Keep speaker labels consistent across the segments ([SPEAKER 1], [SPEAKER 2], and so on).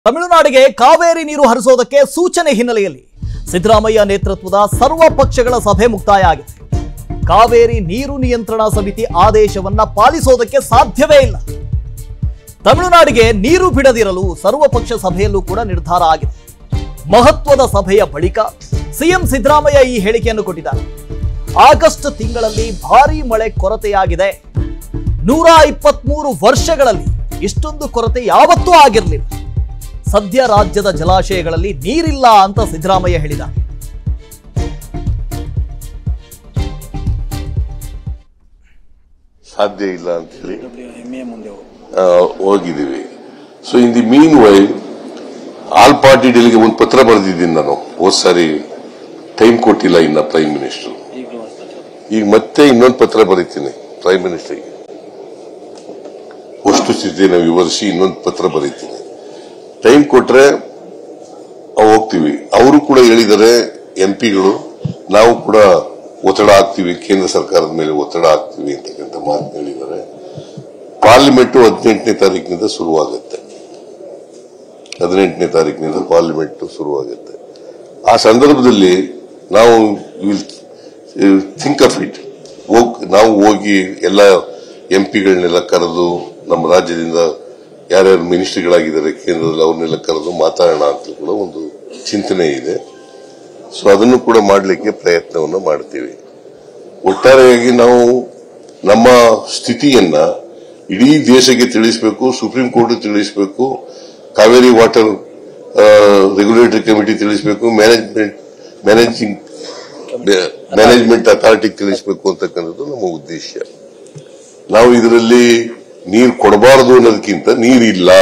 [SPEAKER 1] ತಮಿಳುನಾಡಿಗೆ ಕಾವೇರಿ ನೀರು ಹರಿಸೋದಕ್ಕೆ ಸೂಚನೆ ಹಿನ್ನೆಲೆಯಲ್ಲಿ ಸಿದ್ದರಾಮಯ್ಯ ನೇತೃತ್ವದ ಸರ್ವ ಪಕ್ಷಗಳ ಸಭೆ ಮುಕ್ತಾಯ ಆಗಿದೆ ಕಾವೇರಿ ನೀರು ನಿಯಂತ್ರಣ ಸಮಿತಿ ಆದೇಶವನ್ನ ಪಾಲಿಸೋದಕ್ಕೆ ಸಾಧ್ಯವೇ ಇಲ್ಲ ತಮಿಳುನಾಡಿಗೆ ನೀರು ಬಿಡದಿರಲು ಸರ್ವಪಕ್ಷ ಸಭೆಯಲ್ಲೂ ಕೂಡ ನಿರ್ಧಾರ ಆಗಿದೆ ಮಹತ್ವದ ಸಭೆಯ ಬಳಿಕ ಸಿಎಂ ಸಿದ್ದರಾಮಯ್ಯ ಈ ಹೇಳಿಕೆಯನ್ನು ಕೊಟ್ಟಿದ್ದಾರೆ ಆಗಸ್ಟ್ ತಿಂಗಳಲ್ಲಿ ಭಾರೀ ಮಳೆ ಕೊರತೆಯಾಗಿದೆ ನೂರ ಇಪ್ಪತ್ಮೂರು ವರ್ಷಗಳಲ್ಲಿ ಇಷ್ಟೊಂದು ಕೊರತೆ ಯಾವತ್ತೂ ಆಗಿರಲಿಲ್ಲ ಸದ್ಯ ರಾಜ್ಯದ ಜಲಾಶಯಗಳಲ್ಲಿ ನೀರಿಲ್ಲ ಅಂತ ಸಿದ್ದರಾಮಯ್ಯ ಹೇಳಿದ್ದಾರೆ
[SPEAKER 2] ಸಾಧ್ಯ ಇಲ್ಲ ಅಂತ ಹೇಳಿ
[SPEAKER 3] ಹೆಮ್ಮೆಯ ಮುಂದೆ ಹೋಗು
[SPEAKER 2] ಆ, ಹೋಗಿದ್ದೀವಿ so in the meanwhile all party ಡೆಲಿಗೆ ಒಂದು ಪತ್ರ ಬರೆದಿದ್ದೀನಿ ನಾನು ಹೋದ್ ಸಾರಿ ಟೈಮ್ ಕೊಟ್ಟಿಲ್ಲ ಇನ್ನ ಪ್ರೈಮ್ ಮಿನಿಸ್ಟರ್
[SPEAKER 3] ಈಗಲೂ ಒಂದು ಪತ್ರ.
[SPEAKER 2] ಈಗ ಮತ್ತೆ ಇನ್ನೊಂದು ಪತ್ರ ಬರೀತೀನಿ ಪ್ರೈಮ್ ಮಿನಿಸ್ಟರ್ಗೆ ವಸ್ತು ಸ್ಥಿತಿಯನ್ನು ವಿವರಿಸಿ ಇನ್ನೊಂದು ಪತ್ರ ಬರೀತೀನಿ ಟೈಮ್ ಕೊಟ್ರೆ ನಾವು ಹೋಗ್ತೀವಿ ಅವರು ಕೂಡ ಹೇಳಿದ್ದಾರೆ ಎಂ ಪಿಗಳು ನಾವು ಕೂಡ ಒತ್ತಡ ಹಾಕ್ತೀವಿ ಕೇಂದ್ರ ಸರ್ಕಾರದ ಮೇಲೆ ಒತ್ತಡ ಹಾಕ್ತೀವಿ ಅಂತಕ್ಕಂಥ ಮಾತು ಹೇಳಿದ್ದಾರೆ ಪಾರ್ಲಿಮೆಂಟ್ ಹದಿನೆಂಟನೇ ತಾರೀಕಿನಿಂದ ಶುರುವಾಗುತ್ತೆ ಹದಿನೆಂಟನೇ ತಾರೀಕಿನಿಂದ ಪಾರ್ಲಿಮೆಂಟ್ ಶುರುವಾಗುತ್ತೆ ಆ ಸಂದರ್ಭದಲ್ಲಿ ನಾವು ಥಿಂಕ್ ಆಫ್ ಇಟ್ ಹೋಗ್ ನಾವು ಹೋಗಿ ಎಲ್ಲ ಎಂ ಪಿಗಳನ್ನೆಲ್ಲ ಕರೆದು ನಮ್ಮ ರಾಜ್ಯದಿಂದ ಯಾರ್ಯಾರು ಮಿನಿಸ್ಟ್ರಿಗಳಾಗಿದ್ದಾರೆ ಕೇಂದ್ರದಲ್ಲಿ ಅವ್ರನ್ನೆಲ್ಲ ಕರೆದು ಮಾತಾಡೋಣ ಅಂತ ಕೂಡ ಒಂದು ಚಿಂತನೆ ಇದೆ ಸೊ ಅದನ್ನು ಕೂಡ ಮಾಡಲಿಕ್ಕೆ ಪ್ರಯತ್ನವನ್ನು ಮಾಡ್ತೀವಿ ಒಟ್ಟಾರೆಯಾಗಿ ನಾವು ನಮ್ಮ ಸ್ಥಿತಿಯನ್ನ ಇಡೀ ದೇಶಕ್ಕೆ ತಿಳಿಸಬೇಕು ಸುಪ್ರೀಂ ಕೋರ್ಟ್ ತಿಳಿಸಬೇಕು ಕಾವೇರಿ ವಾಟರ್ ರೆಗ್ಯುಲೇಟರಿ ಕಮಿಟಿ ತಿಳಿಸಬೇಕು ಮ್ಯಾನೇಜ್ಮೆಂಟ್ ಮ್ಯಾನೇಜಿಂಗ್ ಮ್ಯಾನೇಜ್ಮೆಂಟ್ ಅಥಾರಿಟಿಗೆ ತಿಳಿಸಬೇಕು ಅಂತಕ್ಕಂಥದ್ದು ನಮ್ಮ ಉದ್ದೇಶ ನಾವು ಇದರಲ್ಲಿ ನೀರು ಕೊಡಬಾರದು ಅನ್ನೋದಕ್ಕಿಂತ ನೀರಿಲ್ಲ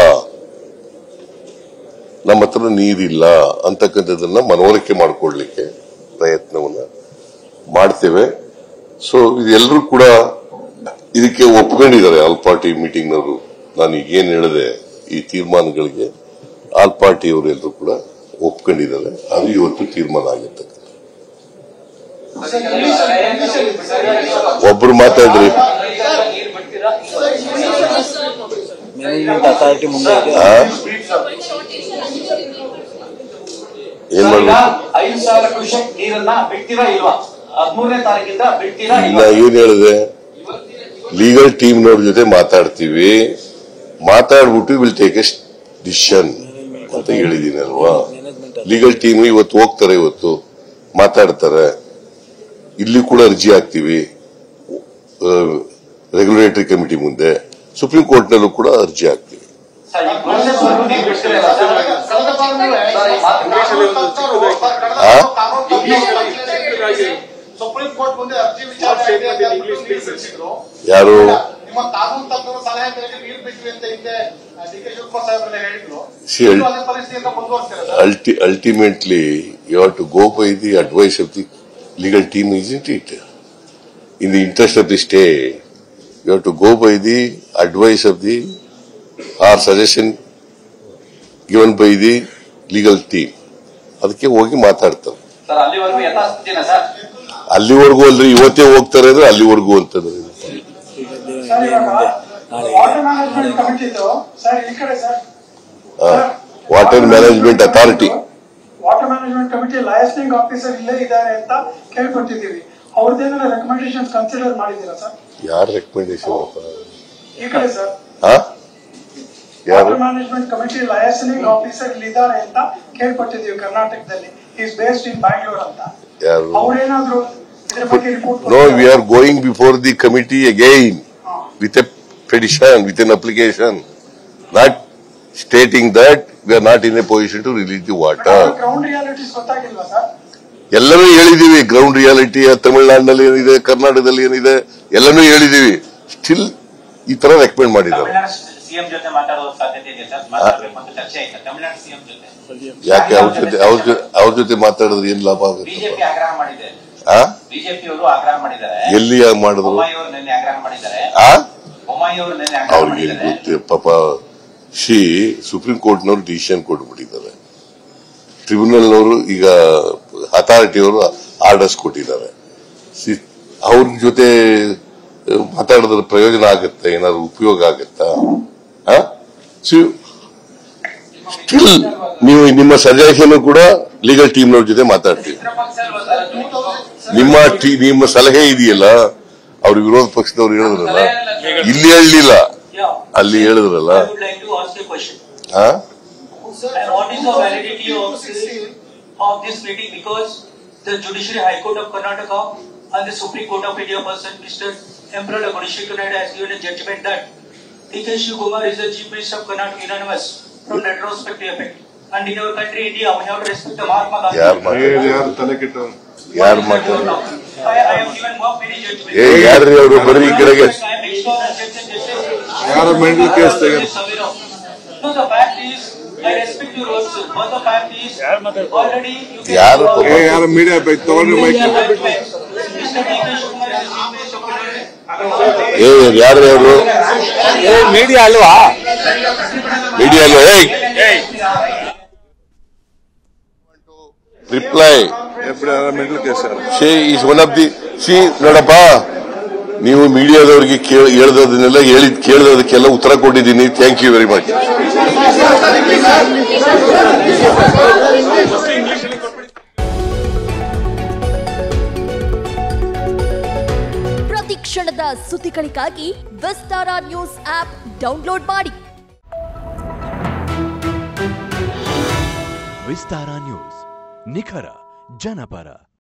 [SPEAKER 2] ನಮ್ಮ ಹತ್ರ ನೀರಿಲ್ಲ ಅಂತಕ್ಕಂಥದ್ದನ್ನ ಮನವರಿಕೆ ಮಾಡಿಕೊಡ್ಲಿಕ್ಕೆ ಪ್ರಯತ್ನವನ್ನ ಮಾಡ್ತೇವೆ ಸೊ ಇದೆಲ್ಲರೂ ಕೂಡ ಇದಕ್ಕೆ ಒಪ್ಕೊಂಡಿದ್ದಾರೆ ಆಲ್ ಪಾರ್ಟಿ ಮೀಟಿಂಗ್ನವರು ನಾನು ಈಗ ಏನ್ ಹೇಳಿದೆ ಈ ತೀರ್ಮಾನಗಳಿಗೆ ಆಲ್ ಪಾರ್ಟಿಯವರು ಎಲ್ಲರೂ ಕೂಡ ಒಪ್ಕೊಂಡಿದ್ದಾರೆ ಅದು ಇವತ್ತು ತೀರ್ಮಾನ ಆಗಿರ್ತಕ್ಕಂಥ ಒಬ್ರು ಮಾತಾಡ್ರಿ
[SPEAKER 3] ಮ್ಯಾನೇಜ್ಮೆಂಟ್ ಅಥಾರಿಟಿ ಮುಂದೆ ಇದೆ
[SPEAKER 2] ಆ? ಏನ್
[SPEAKER 4] ಈಗ
[SPEAKER 2] ಮಾಡ್ಬೇಕು
[SPEAKER 4] ಐದು ಸಾವಿರ ಕ್ಯೂಸೆಕ್ ನೀರನ್ನ ಬಿಡ್ತೀರಾ ಇಲ್ವಾ ಹದಿಮೂರನೇ ತಾರೀಕಿಂದ ಬಿಡ್ತೀರಾ
[SPEAKER 2] ನಾ
[SPEAKER 4] ಇಲ್ವಾ
[SPEAKER 2] ಏನ್ ಹೇಳಿದೆ ಲೀಗಲ್ ಟೀಮ್ನವ್ರ ಜೊತೆ ಮಾತಾಡ್ತೀವಿ ಮಾತಾಡ್ಬಿಟ್ಟು ವಿಲ್ ಟೇಕ್ ಎ ಡಿಸಿಷನ್ ಅಂತ ಹೇಳಿದೀನಿ ಅಲ್ವಾ ಲೀಗಲ್ ಟೀಮ್ ಇವತ್ತು ಹೋಗ್ತಾರೆ ಇವತ್ತು ಮಾತಾಡ್ತಾರೆ ಇಲ್ಲಿ ಕೂಡ ಅರ್ಜಿ ಹಾಕ್ತೀವಿ ರೆಗ್ಯುಲೇಟರಿ ಕಮಿಟಿ ಮುಂದೆ ಸುಪ್ರೀಂ ಕೋರ್ಟ್ ನಲ್ಲೂ ಕೂಡ ಅರ್ಜಿ ಹಾಕ್ತೀವಿ
[SPEAKER 4] ಸರ್, ಈ process ವರ್ಗೂ ನೀವು ಬಿಡ್ತೀರಾ ಸರ್?
[SPEAKER 2] ಆ?
[SPEAKER 5] ಸುಪ್ರೀಂ ಕೋರ್ಟ್ ಮುಂದೆ ಅರ್ಜಿ ವಿಚಾರಣೆ ಇದೆ ಅಂತ ಹೇಳ್ಬಿಟ್ಟು ನೀರು ಬಿಡಿಸಿದ್ರು
[SPEAKER 2] ಯಾರು
[SPEAKER 5] ನಿಮ್ಮ ಕಾನೂನು ತಜ್ಞರು ಸಲಹೆ ಮೇರೆಗೆ ನೀರು ಬಿಟ್ವಿ ಅಂತ ಹಿಂದೆ ಡಿ ಕೆ ಶಿವಕುಮಾರ್ ಸಾಹೇಬ್ರೆಲ್ಲ ಹೇಳಿದ್ರು
[SPEAKER 2] See,
[SPEAKER 5] ನೀವು ಅದೇ ಪರಿಸ್ಥಿತಿಯಿಂದ ಮುಂದುವರ್ತೀರಾ sir
[SPEAKER 2] ulti- ultimately you have to go by the advice of the legal team, isn't it? In the interest of the state, you have to go by the advice of the or suggestion given by the legal team. ಅದಕ್ಕೆ ಹೋಗಿ ಮಾತಾಡ್ತಾರೆ
[SPEAKER 4] sir ಅಲ್ಲಿವರೆಗೂ ಯಥಾಸ್ಥಿತಿನ sir
[SPEAKER 2] ಅಲ್ಲಿವರೆಗೂ ಅಲ್ರಿ ಇವತ್ತೇ ಹೋಗ್ತಾರೆ ಅಂದ್ರೆ ಅಲ್ಲಿವರೆಗೂ ಅಂತಂದ್ರೆ
[SPEAKER 5] ಸರ್ ಇವಾಗ
[SPEAKER 3] ನಾಳೆ
[SPEAKER 5] ವಾಟರ್ ಮ್ಯಾನೇಜ್ಮೆಂಟ್ ಕಮಿಟಿದು ಸರ್ ಈ ಕಡೆ sir
[SPEAKER 2] water management authority
[SPEAKER 5] water management committee licensing officer ಇಲ್ಲೇ ಇದ್ದಾರೆ ಅಂತ ಕೇಳ್ಕೊಟ್ಟಿದ್ದೀವಿ ಅವ್ರದ್ದೇನೆಲ್ಲ ರೆಕಮೆಂಡೇಶನ್ಸ್ ಕನ್ಸಿಡರ್ ಮಾಡಿದ್ದೀರಾ ಸರ್
[SPEAKER 2] ಯಾರ ರೆಕಮೆಂಡೇಶನ್
[SPEAKER 5] ಈ ಕಡೆ ಸರ್
[SPEAKER 2] ಹಾ ಯಾರು
[SPEAKER 5] water management committee licensing officer ಇಲ್ಲಿದ್ದಾರೆ ಅಂತ ಕೇಳ್ಕೊಟ್ಟಿದ್ದೀವಿ ಕರ್ನಾಟಕದಲ್ಲಿ ಈಸ್ ಬೇಸ್ಡ್ ಇನ್ ಬ್ಯಾಂಗ್ಳೂರ್ ಅಂತ
[SPEAKER 2] ಯಾರು
[SPEAKER 5] ಅವ್ರೇನಾದ್ರು ಇದ್ರ ಬಗ್ಗೆ report
[SPEAKER 2] No, we are going before the committee again with a petition, with an application, not stating that we are not in a position to release the water.
[SPEAKER 5] Ground realities ಗೊತ್ತಾಗಿಲ್ವಾ sir
[SPEAKER 2] ಎಲ್ಲನೂ ಹೇಳಿದೀವಿ ground reality ತಮಿಳುನಾಡಿನಲ್ಲಿ ಏನಿದೆ ಕರ್ನಾಟಕದಲ್ಲಿ ಏನಿದೆ ಎಲ್ಲನೂ ಹೇಳಿದೀವಿ still ಈ ತರ ರೆಕಮೆಂಡ್ ಮಾಡಿದ್ದಾರೆ
[SPEAKER 6] ತಮಿಳುನಾಡು ಸಿಎಂ ಜೊತೆ ಮಾತಾಡುವ ಸಾಧ್ಯತೆ ಇದೆ ಸರ್ ಮಾತಾಡಬೇಕು ಅಂತ ಚರ್ಚೆ ಆಯ್ತು ತಮಿಳುನಾಡು ಸಿಎಂ ಜೊತೆ
[SPEAKER 2] ಯಾಕೆ ಅವ್ರ ಜೊತೆ ಅವ್ರ ಜೊತೆ ಅವ್ರ ಜೊತೆ ಮಾತಾಡಿದ್ರೆ ಏನ್ ಲಾಭ ಆಗುತ್ತೆ
[SPEAKER 6] ಬಿಜೆಪಿ ಆಗ್ರಹ ಮಾಡಿದೆ
[SPEAKER 2] ಆ
[SPEAKER 6] ಬಿಜೆಪಿ ಅವರು ಆಗ್ರಹ ಮಾಡಿದ್ದಾರೆ
[SPEAKER 2] ಎಲ್ಲಿ ಮಾಡಿದ್ರು
[SPEAKER 6] ಬೊಮ್ಮಾಯಿ ಅವರು ನಿನ್ನೆ ಆಗ್ರಹ ಮಾಡಿದ್ದಾರೆ
[SPEAKER 2] ಆ
[SPEAKER 6] ಬೊಮ್ಮಾಯಿ ಅವರು ನಿನ್ನೆ ಆಗ್ರಹ
[SPEAKER 2] ಅವ್ರಿಗೆ
[SPEAKER 6] ಮಾಡಿದ್ದಾರೆ
[SPEAKER 2] ಗೊತ್ತೇ ಪಾಪ ಶಿ ಸುಪ್ರೀಂ ಕೋರ್ಟ್ನವರು ಡಿಸಿಷನ್ ಕೊಟ್ಬಿಟ್ಟಿದ್ದಾರೆ ಟ್ರಿಬ್ಯುನಲ್ನವರು ಈಗ ಅಥಾರಿಟಿಯವರು ಆರ್ಡರ್ಸ್ ಕೊಟ್ಟಿದ್ದಾರೆ ಸಿ- ಅವ್ರ ಜೊತೆ ಮಾತಾಡಿದ್ರೆ ಪ್ರಯೋಜನ ಆಗುತ್ತೆ ಏನಾದ್ರು ಉಪಯೋಗ ಆಗುತ್ತಾ ಸಿ ಸ್ಟಿಲ್ ನೀವು ನಿಮ್ಮ ಸಜೆಷನ್ ಕೂಡ ಲೀಗಲ್ ಟೀಮ್ನವ್ರ ಜೊತೆ ಮಾತಾಡ್ತೀವಿ ನಿಮ್ಮ ಟೀ ನಿಮ್ಮ ಸಲಹೆ ಇದೆಯಲ್ಲ ಅವ್ರು ವಿರೋಧ ಪಕ್ಷದವ್ರು ಹೇಳಿದ್ರಲ್ಲ ಇಲ್ಲಿ ಹೇಳಲಿಲ್ಲ ಅಲ್ಲಿ ಹೇಳಿದ್ರಲ್ಲ
[SPEAKER 6] I would like to ask a question.
[SPEAKER 2] ಆ?
[SPEAKER 6] And what is the validity of this, of this meeting? Because the Judiciary High Court of Karnataka and the Supreme Court of India person, Mr. Emperor Ganesh Kunada has given a judgment that D.K. Shivkumar is the Chief Minister of Karnataka unanimous from retrospective effect. And in our country, India, we have to respect the Mahatma Gandhi.
[SPEAKER 2] ಯಾರು ಮಾತಾಡ
[SPEAKER 7] ಯಾರು ತಲೆ ಕೆಟ್ಟವ್ರು
[SPEAKER 2] ಯಾರು ಮಾತಾಡ
[SPEAKER 6] I, I have given more many judgments.
[SPEAKER 2] ಏ ಯಾರ್ರಿ ಅವರು ಬರ್ರಿ ಈ ಕಡೆಗೆ
[SPEAKER 6] I am ignorant, just- just- just-
[SPEAKER 7] ಯಾರ ಮೆಂಟಲ್ ಕೇಸ್ ತೆಗೆದು
[SPEAKER 6] No, the fact is, I respect your words, but the fact is, already you can.
[SPEAKER 2] ಯಾರು
[SPEAKER 7] ಏ ಯಾರ ಮೀಡಿಯಾ ಬೇಕು ತಗೊಂಡ್ರಿ mic
[SPEAKER 6] Mr. D.K. Shivakumar is the chief minister of Karnataka.
[SPEAKER 2] ಏ ಯಾರು ಅವರು
[SPEAKER 3] ಮೀಡಿಯಾ ಅಲ್ವಾ
[SPEAKER 2] ಮೀಡಿಯಾ ಏಯ್ ರಿಪ್ಲೈ
[SPEAKER 7] ಎప్పుడు ಯಾರ ಮೆಂಟಲ್ ಕೇಸ್ ಯಾರು
[SPEAKER 2] she is one of the C ನೋಡಪ್ಪ ನೀವು ಮೀಡಿಯಾದವರಿಗೆ ಹೇಳ್ದದನ್ನೆಲ್ಲ ಹೇಳಿ ಕೇಳಿದದಕ್ಕೆಲ್ಲ ಉತ್ತರ ಕೊಟ್ಟಿದ್ದೀನಿ ಥ್ಯಾಂಕ್ ಯು ವೆರಿ ಮಚ್
[SPEAKER 8] ಪ್ರತಿ ಕ್ಷಣದ ಸುದ್ದಿಗಳಿಗಾಗಿ ವಿಸ್ತಾರ ನ್ಯೂಸ್ ಆಪ್ ಡೌನ್ಲೋಡ್ ಮಾಡಿ
[SPEAKER 9] ವಿಸ್ತಾರ ನ್ಯೂಸ್ ನಿಖರ ಜನಪರ